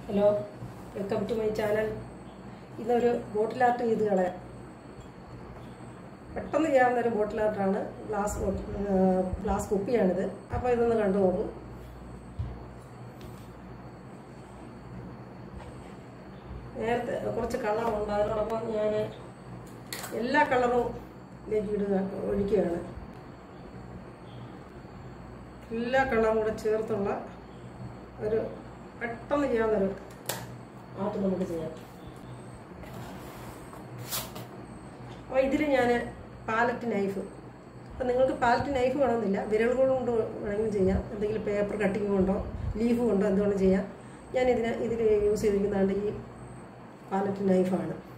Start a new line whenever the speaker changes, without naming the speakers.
hello welcome to my channel ഇന്നൊരു bottle art ചെയ്ത് കളയാം പെട്ടെന്ന് ചെയ്യാവുന്ന ഒരു ബോട്ടിൽ ആർട്ടാണ് ഗ്ലാസ് ബോട്ടിൽ ഗ്ലാസ് കുപ്പിയാണിത് അപ്പോൾ ഇതൊന്ന് കണ്ടു നോക്കൂ നേരത്തെ കുറച്ച് കളറുണ്ട് അതിനോടൊപ്പം ഞാൻ എല്ലാ കളറും ഇതിലേക്ക് ഇടുക ഒഴിക്കുകയാണ് എല്ലാ കളറും കൂടെ ചേർത്തുള്ള ഒരു പെട്ടെന്ന് ചെയ്യാവുന്നൊരു ആർട്ട് നമുക്ക് ചെയ്യാം അപ്പോൾ ഇതിൽ ഞാൻ പാലറ്റ് നൈഫ് അപ്പം നിങ്ങൾക്ക് പാലറ്റ് നൈഫ് വേണമെന്നില്ല വിരൽ കൊണ്ട് വേണമെങ്കിലും ചെയ്യാം എന്തെങ്കിലും പേപ്പർ കട്ടിങ് കൊണ്ടോ ലീഫ് കൊണ്ടോ എന്തുകൊണ്ടും ചെയ്യാം ഞാൻ ഇതിന് ഇതിൽ യൂസ് ചെയ്തിരിക്കുന്നതാണ് ഈ പാലറ്റ് നൈഫാണ്